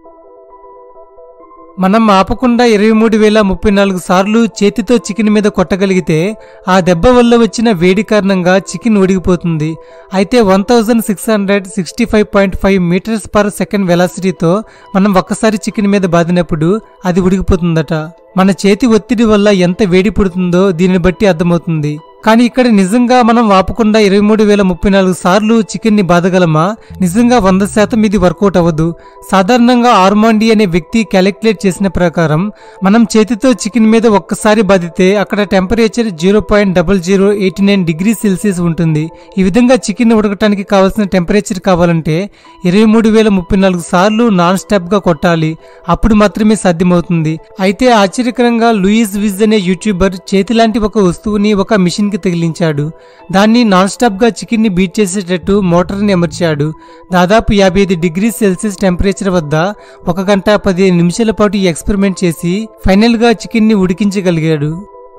మనం ఆపకుండా ఇరవై మూడు వేల ముప్పై నాలుగు సార్లు చేతితో చికెన్ మీద కొట్టగలిగితే ఆ దెబ్బ వల్ల వచ్చిన వేడి కారణంగా చికెన్ ఉడికిపోతుంది అయితే one thousand six hundred sixty five point five meters per second వెలాసిటీతో మనం ఒక్కసారి చికెన్ మీద బాదినప్పుడు అది ఉడికిపోతుందట మన చేతి ఒత్తిడి వల్ల ఎంత వేడి పుడుతుందో దీనిని బట్టి అర్థమవుతుంది కానీ ఇక్కడ నిజంగా మనం ఆపకుండా ఇరవై మూడు వేల ముప్పై నాలుగు సార్లు చికెన్ ని బాదగలమా నిజంగా వంద శాతం ఇది వర్కౌట్ అవ్వదు సాధారణంగా ఆర్మాండి అనే వ్యక్తి క్యాలిక్యులేట్ చేసిన ప్రకారం మనం చేతితో చికెన్ మీద ఒక్కసారి బాదితే అక్కడ temperature zero point double zero eighty nine degree Celsius ఉంటుంది ఈ విధంగా చికెన్ ఉడకటానికి కావాల్సిన టెంపరేచర్ కావాలంటే ఇరవై మూడు వేల ముప్పై నాలుగు సార్లు నాన్ స్టాప్ గా కొట్టాలి అప్పుడు మాత్రమే సాధ్యమవుతుంది అయితే ఆశ్చర్యకరంగా లూయిస్ విజ్ అనే యూట్యూబర్ చేతి లాంటి ఒక వస్తువుని ఒక మిషన్ కి తగిలించాడు దాన్ని నాన్ స్టాప్ గా చికెన్ ని బీట్ చేసేటట్టు మోటార్ ని అమర్చాడు దాదాపు యాభై ఐదు డిగ్రీ సెల్సియస్ టెంపరేచర్ వద్ద ఒక గంట పదిహేను నిమిషాల పాటు ఈ ఎక్స్పెరిమెంట్ చేసి ఫైనల్ గా చికెన్ ని ఉడికించగలిగాడు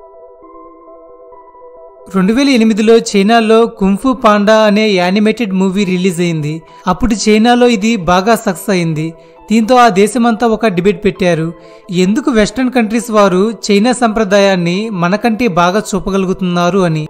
రెండు వేల ఎనిమిదిలో చైనాలో కుంఫు పాండా అనే యానిమేటెడ్ మూవీ రిలీజ్ అయింది అప్పుడు చైనాలో ఇది బాగా సక్సెస్ అయింది దీంతో ఆ దేశమంతా ఒక డిబేట్ పెట్టారు ఎందుకు వెస్ట్రన్ కంట్రీస్ వారు చైనా సంప్రదాయాన్ని మనకంటే బాగా చూపగలుగుతున్నారు అని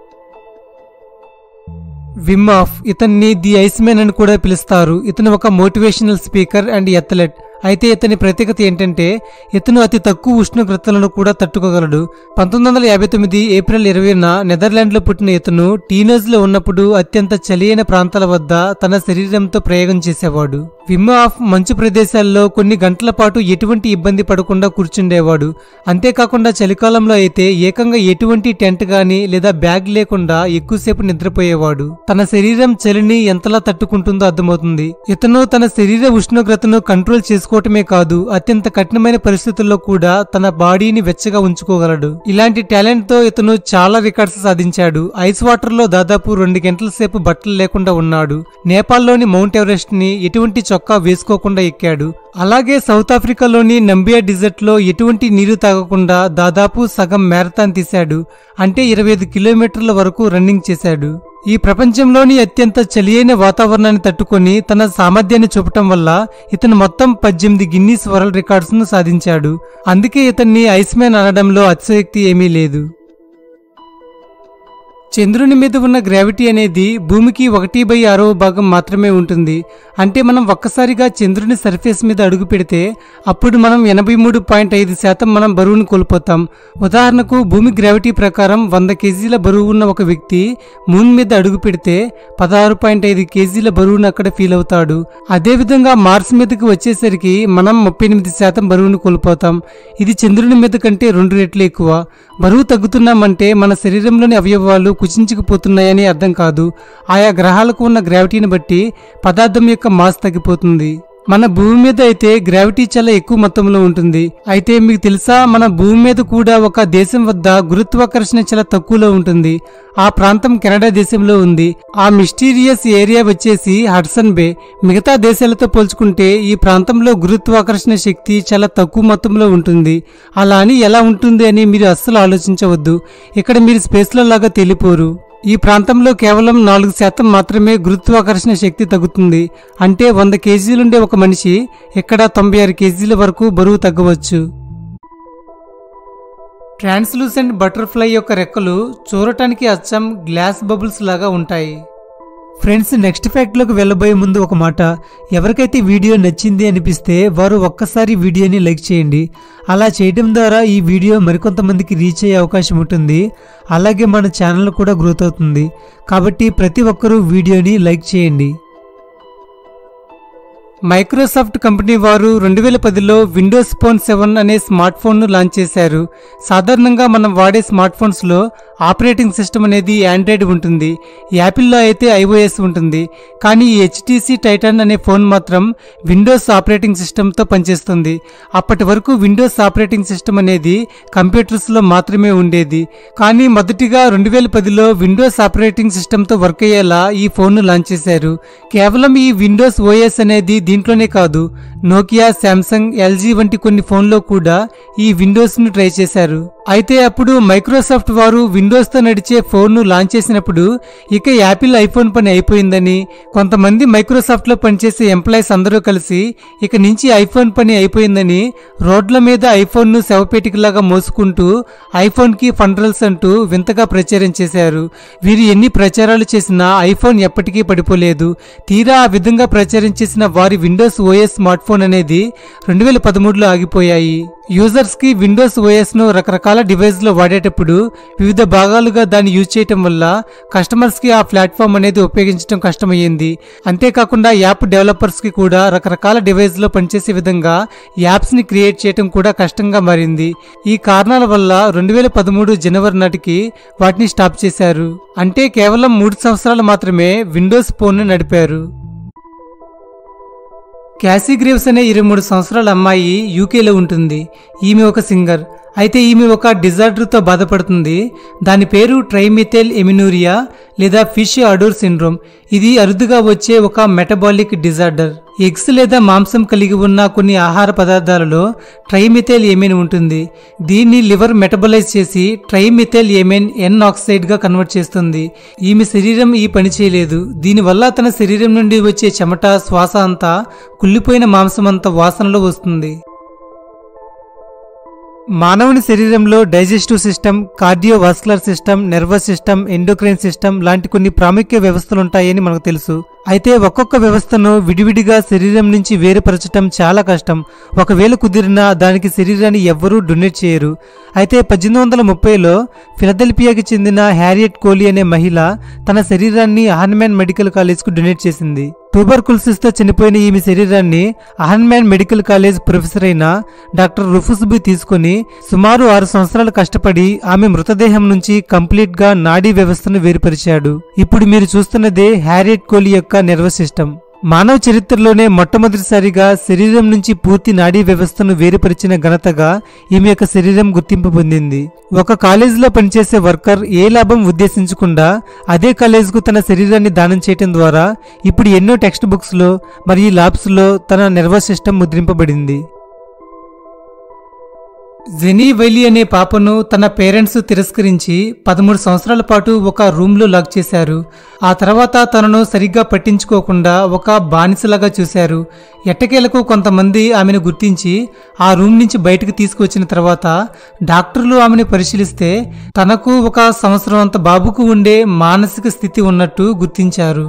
విమ్ ఆఫ్ ఇతన్ని ది ఐస్ మ్యాన్ అని కూడా పిలుస్తారు ఇతను ఒక మోటివేషనల్ స్పీకర్ అండ్ ఎథ్లెట్ అయితే ఇతని ప్రత్యేకత ఏంటంటే ఇతను అతి తక్కువ ఉష్ణోగ్రతలను కూడా తట్టుకోగలడు పంతొమ్మిది వందల యాభై తొమ్మిది ఏప్రిల్ ఇరవైన నెదర్లాండ్లో పుట్టిన ఇతను టీనేజ్ లో ఉన్నప్పుడు అత్యంత చలియైన ప్రాంతాల వద్ద తన శరీరంతో ప్రయోగం చేసేవాడు విమ్ ఆఫ్ మంచు ప్రదేశాల్లో కొన్ని గంటల పాటు ఎటువంటి ఇబ్బంది పడకుండా కూర్చుండేవాడు అంతేకాకుండా చలికాలంలో అయితే ఏకంగా ఎటువంటి టెంట్ గాని లేదా బ్యాగ్ లేకుండా ఎక్కువసేపు నిద్రపోయేవాడు తన శరీరం చలిని ఎంతలా తట్టుకుంటుందో అర్థమవుతుంది ఇతను తన శరీర ఉష్ణోగ్రతను కంట్రోల్ చేసుకోవటమే కాదు అత్యంత కఠినమైన పరిస్థితుల్లో కూడా తన బాడీని వెచ్చగా ఉంచుకోగలడు ఇలాంటి టాలెంట్ తో ఇతను చాలా రికార్డ్స్ సాధించాడు ఐస్ వాటర్ లో దాదాపు రెండు గంటల సేపు బట్టలు లేకుండా ఉన్నాడు నేపాల్లోని మౌంట్ ఎవరెస్ట్ ని ఎటువంటి చొక్కా వేసుకోకుండా ఎక్కాడు అలాగే సౌత్ ఆఫ్రికాలోని నంబియా డిజర్ట్ లో ఎటువంటి నీరు తాగకుండా దాదాపు సగం మ్యారథాన్ తీశాడు అంటే ఇరవై ఐదు కిలోమీటర్ల వరకు రన్నింగ్ చేశాడు ఈ ప్రపంచంలోని అత్యంత చలియైన వాతావరణాన్ని తట్టుకొని తన సామర్థ్యాన్ని చూపటం వల్ల ఇతను మొత్తం పద్దెనిమిది గిన్నీస్ వరల్డ్ రికార్డ్స్ ను సాధించాడు అందుకే ఇతన్ని ఐస్ మ్యాన్ అనడంలో అతిశయోక్తి ఏమీ లేదు చంద్రుని మీద ఉన్న గ్రావిటీ అనేది భూమికి ఒకటి బై ఆరవ భాగం మాత్రమే ఉంటుంది అంటే మనం ఒక్కసారిగా చంద్రుని సర్ఫేస్ మీద అడుగు పెడితే అప్పుడు మనం ఎనభై మూడు పాయింట్ ఐదు శాతం మనం బరువును కోల్పోతాం ఉదాహరణకు భూమి గ్రావిటీ ప్రకారం వంద కేజీల బరువు ఉన్న ఒక వ్యక్తి మూన్ మీద అడుగు పెడితే పదహారు పాయింట్ ఐదు కేజీల బరువును అక్కడ ఫీల్ అవుతాడు అదేవిధంగా మార్స్ మీదకి వచ్చేసరికి మనం ముప్పై ఎనిమిది శాతం బరువును కోల్పోతాం ఇది చంద్రుని మీద కంటే రెండు రెట్లు ఎక్కువ బరువు తగ్గుతున్నామంటే మన శరీరంలోని అవయవాలు కుచించుకుపోతున్నాయని అర్థం కాదు ఆయా గ్రహాలకు ఉన్న గ్రావిటీని బట్టి పదార్థం యొక్క మాస్ తగ్గిపోతుంది మన భూమి మీద అయితే గ్రావిటీ చాలా ఎక్కువ మొత్తంలో ఉంటుంది అయితే మీకు తెలుసా మన భూమి మీద కూడా ఒక దేశం వద్ద గురుత్వాకర్షణ చాలా తక్కువలో ఉంటుంది ఆ ప్రాంతం కెనడా దేశంలో ఉంది ఆ మిస్టీరియస్ ఏరియా వచ్చేసి హడ్సన్ బే మిగతా దేశాలతో పోల్చుకుంటే ఈ ప్రాంతంలో గురుత్వాకర్షణ శక్తి చాలా తక్కువ మొత్తంలో ఉంటుంది అలా అని ఎలా ఉంటుంది అని మీరు అస్సలు ఆలోచించవద్దు ఇక్కడ మీరు స్పేస్లో లాగా తేలిపోరు ఈ ప్రాంతంలో కేవలం నాలుగు శాతం మాత్రమే గురుత్వాకర్షణ శక్తి తగ్గుతుంది అంటే వంద కేజీలుండే ఒక మనిషి ఇక్కడ తొంభై ఆరు కేజీల వరకు బరువు తగ్గవచ్చు ట్రాన్స్లూసెంట్ బటర్ఫ్లై యొక్క రెక్కలు చూడటానికి అచ్చం గ్లాస్ బబుల్స్ లాగా ఉంటాయి ఫ్రెండ్స్ నెక్స్ట్ ఫ్యాక్ట్లోకి వెళ్ళబోయే ముందు ఒక మాట ఎవరికైతే వీడియో నచ్చింది అనిపిస్తే వారు ఒక్కసారి వీడియోని లైక్ చేయండి అలా చేయడం ద్వారా ఈ వీడియో మరికొంతమందికి రీచ్ అయ్యే అవకాశం ఉంటుంది అలాగే మన ఛానల్ కూడా గ్రోత్ అవుతుంది కాబట్టి ప్రతి ఒక్కరూ వీడియోని లైక్ చేయండి మైక్రోసాఫ్ట్ కంపెనీ వారు రెండు వేల పదిలో విండోస్ ఫోన్ సెవెన్ అనే స్మార్ట్ ఫోన్ను లాంచ్ చేశారు సాధారణంగా మనం వాడే స్మార్ట్ ఫోన్స్లో ఆపరేటింగ్ సిస్టమ్ అనేది ఆండ్రాయిడ్ ఉంటుంది యాపిల్లో అయితే ఐఓఎస్ ఉంటుంది కానీ ఈ హెచ్టీసీ టైటాన్ అనే ఫోన్ మాత్రం విండోస్ ఆపరేటింగ్ సిస్టమ్తో పనిచేస్తుంది అప్పటి వరకు విండోస్ ఆపరేటింగ్ సిస్టమ్ అనేది కంప్యూటర్స్లో మాత్రమే ఉండేది కానీ మొదటిగా రెండు వేల పదిలో విండోస్ ఆపరేటింగ్ సిస్టమ్తో వర్క్ అయ్యేలా ఈ ఫోన్ను లాంచ్ చేశారు కేవలం ఈ విండోస్ ఓఎస్ అనేది దీంట్లోనే కాదు నోకియా శాంసంగ్ ఎల్జీ వంటి కొన్ని ఫోన్లో కూడా ఈ విండోస్ ను ట్రై చేశారు అయితే అప్పుడు మైక్రోసాఫ్ట్ వారు విండోస్ తో నడిచే ఫోన్ ను లాంచ్ చేసినప్పుడు ఇక యాపిల్ ఐఫోన్ పని అయిపోయిందని కొంతమంది మైక్రోసాఫ్ట్ లో పనిచేసే ఎంప్లాయీస్ అందరూ కలిసి ఇక నుంచి ఐఫోన్ పని అయిపోయిందని రోడ్ల మీద ఐఫోన్ ను శవపేటికలాగా మోసుకుంటూ ఐఫోన్ కి ఫండ్రల్స్ అంటూ వింతగా ప్రచారం చేశారు వీరు ఎన్ని ప్రచారాలు చేసినా ఐఫోన్ ఎప్పటికీ పడిపోలేదు తీరా ఆ విధంగా ప్రచారం చేసిన వారి విండోస్ ఓఎస్ స్మార్ట్ ఫోన్ అనేది రెండు వేల పదమూడులో ఆగిపోయాయి యూజర్స్ కి విండోస్ ఓఎస్ ను రకరకాల డివైస్ లో వాడేటప్పుడు వివిధ భాగాలుగా దాన్ని యూజ్ చేయటం వల్ల కస్టమర్స్ కి ఆ ప్లాట్ఫామ్ అనేది ఉపయోగించడం కష్టమయ్యింది అంతేకాకుండా యాప్ డెవలపర్స్ కి కూడా రకరకాల డివైస్ లో పనిచేసే విధంగా యాప్స్ ని క్రియేట్ చేయడం కూడా కష్టంగా మారింది ఈ కారణాల వల్ల రెండు వేల పదమూడు జనవరి నాటికి వాటిని స్టాప్ చేశారు అంటే కేవలం మూడు సంవత్సరాలు మాత్రమే విండోస్ ఫోన్ ను నడిపారు క్యాసీ గ్రేవ్స్ అనే ఇరవై మూడు సంవత్సరాల అమ్మాయి యూకేలో ఉంటుంది ఈమె ఒక సింగర్ అయితే ఈమె ఒక డిజార్డర్తో బాధపడుతుంది దాని పేరు ట్రైమిథెల్ ఎమినూరియా లేదా ఫిష్ అడోర్ సిండ్రోమ్ ఇది అరుదుగా వచ్చే ఒక మెటబాలిక్ డిజార్డర్ ఎగ్స్ లేదా మాంసం కలిగి ఉన్న కొన్ని ఆహార పదార్థాలలో ట్రైమిథైల్ ఏమైన్ ఉంటుంది దీన్ని లివర్ మెటబలైజ్ చేసి ట్రైమిథైల్ ఏమైన్ ఎన్ ఆక్సైడ్ గా కన్వర్ట్ చేస్తుంది ఈమె శరీరం ఈ పని చేయలేదు దీనివల్ల తన శరీరం నుండి వచ్చే చెమట శ్వాస అంతా కుళ్ళిపోయిన మాంసం అంత వాసనలో వస్తుంది మానవుని శరీరంలో digestive system cardiovascular system nervous system endocrine system లాంటి కొన్ని ప్రాముఖ్య వ్యవస్థలు ఉంటాయని మనకు తెలుసు అయితే ఒక్కొక్క వ్యవస్థను విడివిడిగా శరీరం నుంచి వేరుపరచడం చాలా కష్టం ఒకవేళ కుదిరినా దానికి శరీరాన్ని ఎవ్వరూ డొనేట్ చేయరు అయితే పద్దెనిమిది వందల ముప్పైలో ఫిలదెల్ఫియాకి చెందిన హ్యారియట్ కోహ్లీ అనే మహిళ తన శరీరాన్ని అహన్మ్యాన్ మెడికల్ కాలేజ్కు డొనేట్ చేసింది ట్యూబర్కుల్సిస్తో చనిపోయిన ఈమె శరీరాన్ని అహన్మ్యాన్ మెడికల్ కాలేజ్ ప్రొఫెసర్ అయిన డాక్టర్ రుఫుస్బి తీసుకొని సుమారు ఆరు సంవత్సరాలు కష్టపడి ఆమె మృతదేహం నుంచి కంప్లీట్ గా నాడీ వ్యవస్థను వేరుపరిచాడు ఇప్పుడు మీరు చూస్తున్నదే హ్యారియట్ కోహ్లీ యొక్క నర్వస్ సిస్టమ్ మానవ చరిత్రలోనే మొట్టమొదటిసారిగా శరీరం నుంచి పూర్తి నాడీ వ్యవస్థను వేరుపరిచిన ఘనతగా ఈమె యొక్క శరీరం గుర్తింపు పొందింది ఒక కాలేజీలో పనిచేసే వర్కర్ ఏ లాభం ఉద్దేశించకుండా అదే కాలేజీకు తన శరీరాన్ని దానం చేయటం ద్వారా ఇప్పుడు ఎన్నో టెక్స్ట్ బుక్స్లో మరియు ల్యాబ్స్లో తన నర్వస్ సిస్టమ్ ముద్రింపబడింది జెనీ వైలీ అనే పాపను తన పేరెంట్స్ తిరస్కరించి పదమూడు సంవత్సరాల పాటు ఒక రూమ్లో లాక్ చేశారు ఆ తర్వాత తనను సరిగ్గా పట్టించుకోకుండా ఒక బానిసలాగా చూశారు ఎట్టకేలకు కొంతమంది ఆమెను గుర్తించి ఆ రూమ్ నుంచి బయటకు తీసుకొచ్చిన తర్వాత డాక్టర్లు ఆమెను పరిశీలిస్తే తనకు ఒక సంవత్సరం అంత బాబుకు ఉండే మానసిక స్థితి ఉన్నట్టు గుర్తించారు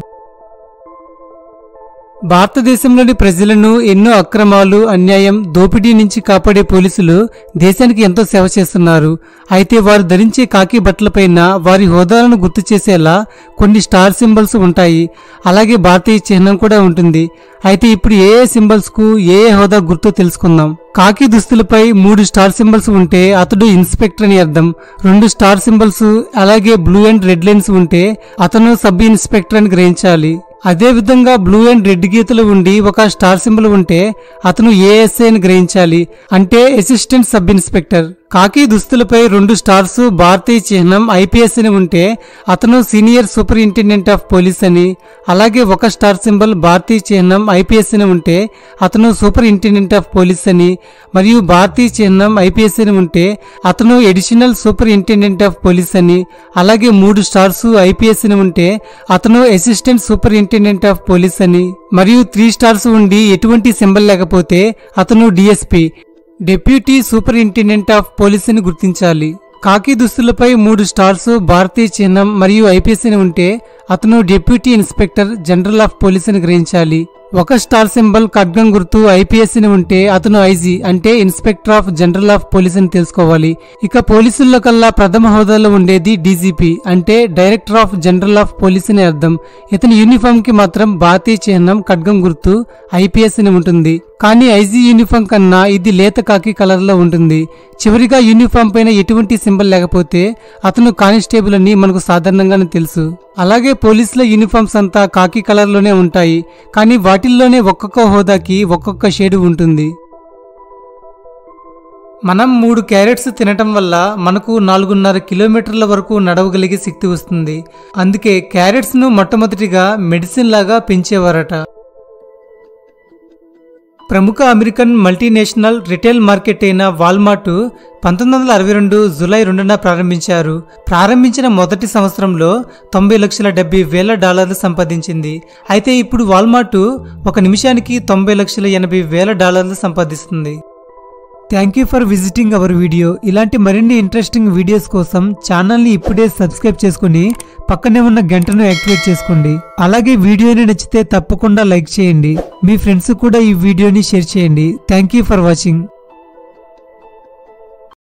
భారతదేశంలోని ప్రజలను ఎన్నో అక్రమాలు అన్యాయం దోపిడీ నుంచి కాపాడే పోలీసులు దేశానికి ఎంతో సేవ చేస్తున్నారు అయితే వారు ధరించే కాకి బట్టలపైన వారి హోదాలను గుర్తు చేసేలా కొన్ని స్టార్ సింబల్స్ ఉంటాయి అలాగే భారతీయ చిహ్నం కూడా ఉంటుంది అయితే ఇప్పుడు ఏ ఏ సింబల్స్ కు ఏ ఏ హోదా గుర్తు తెలుసుకుందాం కాకి దుస్తులపై మూడు స్టార్ సింబల్స్ ఉంటే అతడు ఇన్స్పెక్టర్ అని అర్థం రెండు స్టార్ సింబల్స్ అలాగే బ్లూ అండ్ రెడ్ లైన్స్ ఉంటే అతను సబ్ ఇన్స్పెక్టర్ అని గ్రహించాలి అదే విధంగా బ్లూ అండ్ రెడ్ గీతలు ఉండి ఒక స్టార్ సింబల్ ఉంటే అతను ఏఎస్ఐ అని గ్రహించాలి అంటే అసిస్టెంట్ సబ్ ఇన్స్పెక్టర్ కాకి దుస్తులపై రెండు స్టార్స్ భారతీయ చిహ్నం ఐపీఎస్ అని ఉంటే అతను సీనియర్ సూపరింటెండెంట్ ఆఫ్ పోలీస్ అని అలాగే ఒక స్టార్ సింబల్ భారతీయ చిహ్నం ఐపీఎస్ అని ఉంటే అతను సూపరింటెండెంట్ ఆఫ్ పోలీస్ అని మరియు భారతీయ చిహ్నం ఐపీఎస్ అని ఉంటే అతను ఎడిషనల్ సూపరింటెండెంట్ ఆఫ్ పోలీస్ అని అలాగే మూడు స్టార్స్ ఐపీఎస్ అని ఉంటే అతను అసిస్టెంట్ సూపరింటెండెంట్ ఆఫ్ పోలీస్ అని మరియు త్రీ స్టార్స్ ఉండి ఎటువంటి సింబల్ లేకపోతే అతను DSP deputy superintendent of police అని గుర్తించాలి కాకి దుస్తులపై మూడు స్టార్స్ భారతీయ చిహ్నం మరియు ఐపీఎస్ అని ఉంటే అతను deputy inspector general of police అని గ్రహించాలి ఒక స్టార్ సింబల్ ఖడ్గం గుర్తు ఐపీఎస్ అని ఉంటే అతను ఐజీ అంటే inspector of general of police అని తెలుసుకోవాలి ఇక పోలీసుల్లో కల్లా ప్రథమ హోదాలో ఉండేది డీజీపీ అంటే director of general of police అని అర్థం ఇతని యూనిఫామ్ కి మాత్రం భారతీయ చిహ్నం ఖడ్గం గుర్తు ఐపీఎస్ అని ఉంటుంది కానీ ఐజీ యూనిఫామ్ కన్నా ఇది లేత కాకి కలర్ లో ఉంటుంది చివరిగా యూనిఫామ్ పైన ఎటువంటి సింబల్ లేకపోతే అతను కానిస్టేబుల్ అని మనకు సాధారణంగానే తెలుసు అలాగే పోలీసుల యూనిఫామ్స్ అంతా కాకి కలర్ లోనే ఉంటాయి కానీ వాటిల్లోనే ఒక్కొక్క హోదాకి ఒక్కొక్క షేడు ఉంటుంది మనం మూడు క్యారెట్స్ తినటం వల్ల మనకు నాలుగున్నర కిలోమీటర్ల వరకు నడవగలిగే శక్తి వస్తుంది అందుకే క్యారెట్స్ ను మొట్టమొదటిగా మెడిసిన్ లాగా పెంచేవారట ప్రముఖ అమెరికన్ మల్టీనేషనల్ రిటైల్ మార్కెట్ అయిన వాల్మార్ట్ పంతొమ్మిది వందల అరవై రెండు జులై రెండున ప్రారంభించారు ప్రారంభించిన మొదటి సంవత్సరంలో తొంభై లక్షల డెబ్బై వేల డాలర్లు సంపాదించింది అయితే ఇప్పుడు వాల్మార్ట్ ఒక నిమిషానికి తొంభై లక్షల ఎనభై వేల డాలర్లు సంపాదిస్తుంది thank you for visiting our video ఇలాంటి మరిన్ని ఇంట్రెస్టింగ్ వీడియోస్ కోసం ఛానల్ని ఇప్పుడే సబ్స్క్రైబ్ చేసుకుని పక్కనే ఉన్న గంటను యాక్టివేట్ చేసుకోండి అలాగే వీడియోని నచ్చితే తప్పకుండా లైక్ చేయండి మీ ఫ్రెండ్స్ కూడా ఈ వీడియోని షేర్ చేయండి థ్యాంక్ యూ ఫర్ వాచింగ్